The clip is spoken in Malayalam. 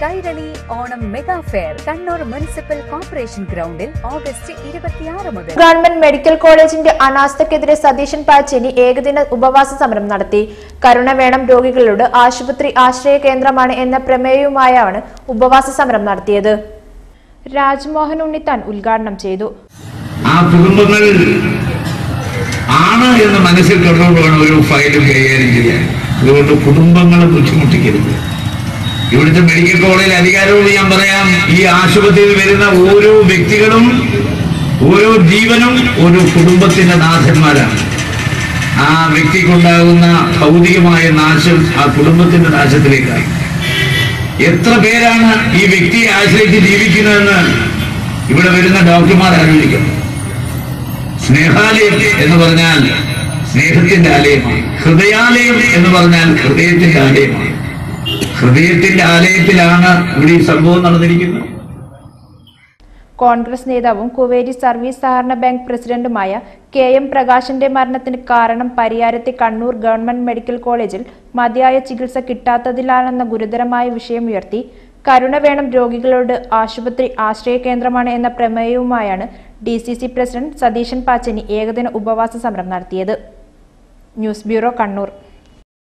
Kairali Onam mega fair Kannur municipal corporation ഗ്രൗണ്ടിൽ ഓഗസ്റ്റ് ഇരുപത്തിയാറ് മുതൽ ഗവൺമെന്റ് മെഡിക്കൽ കോളേജിന്റെ അനാസ്ഥക്കെതിരെ സതീശൻ പാച്ചേനി ഏകദിന ഉപവാസ സമരം നടത്തി കരുണ വേണം രോഗികളോട് ആശുപത്രി ആശ്രയ കേന്ദ്രമാണ് എന്ന പ്രമേയവുമായാണ് ഉപവാസ സമരം നടത്തിയത് രാജ്മോഹൻ ഉണ്ണിത്താൻ ഉദ്ഘാടനം ചെയ്തു ആ കുടുംബങ്ങൾ ആണ് എന്ന് മനസ്സിൽ കണ്ടുകൊണ്ട് വേണം ഒരു ഫയലും കൈകാര്യം ചെയ്യാൻ അതുകൊണ്ട് കുടുംബങ്ങളെ ബുദ്ധിമുട്ടിക്കരുത് ഇവിടുത്തെ മെഡിക്കൽ കോളേജിൽ അധികാരത്തോട് ഞാൻ പറയാം ഈ ആശുപത്രിയിൽ വരുന്ന ഓരോ വ്യക്തികളും ഓരോ ജീവനും ഒരു കുടുംബത്തിന്റെ നാഥന്മാരാണ് ആ വ്യക്തിക്കുണ്ടാകുന്ന ഭൗതികമായ നാശം ആ കുടുംബത്തിന്റെ നാശത്തിലേക്കായി എത്ര പേരാണ് ഈ വ്യക്തിയെ ആശ്രയിച്ച് ജീവിക്കുന്നതെന്ന് ഇവിടെ വരുന്ന ഡോക്ടർമാർ ആലോചിക്കണം സ്നേഹാലയം എന്ന് പറഞ്ഞാൽ സ്നേഹത്തിന്റെ ആലയമാണ് ഹൃദയാലയം എന്ന് പറഞ്ഞാൽ ഹൃദയത്തിന്റെ ആലയമാണ് ഹൃദയത്തിന്റെ ആലയത്തിലാണ് ഇവിടെ ഈ സംഭവം നടന്നിരിക്കുന്നത് കോൺഗ്രസ് നേതാവും കുവേരി സർവീസ് സഹകരണ ബാങ്ക് പ്രസിഡന്റുമായ കെ എം പ്രകാശിന്റെ മരണത്തിന് കാരണം പരിയാരത്തെ കണ്ണൂർ ഗവൺമെന്റ് മെഡിക്കൽ കോളേജിൽ മതിയായ ചികിത്സ കിട്ടാത്തതിലാണെന്ന ഗുരുതരമായ വിഷയമുയർത്തി കരുണ വേണം രോഗികളോട് ആശുപത്രി ആശ്രയ കേന്ദ്രമാണ് എന്ന പ്രമേയവുമായാണ് D C C president Satheesan Pachani ഏകദിന ഉപവാസ സമരം നടത്തിയത് ന്യൂസ് ബ്യൂറോ കണ്ണൂർ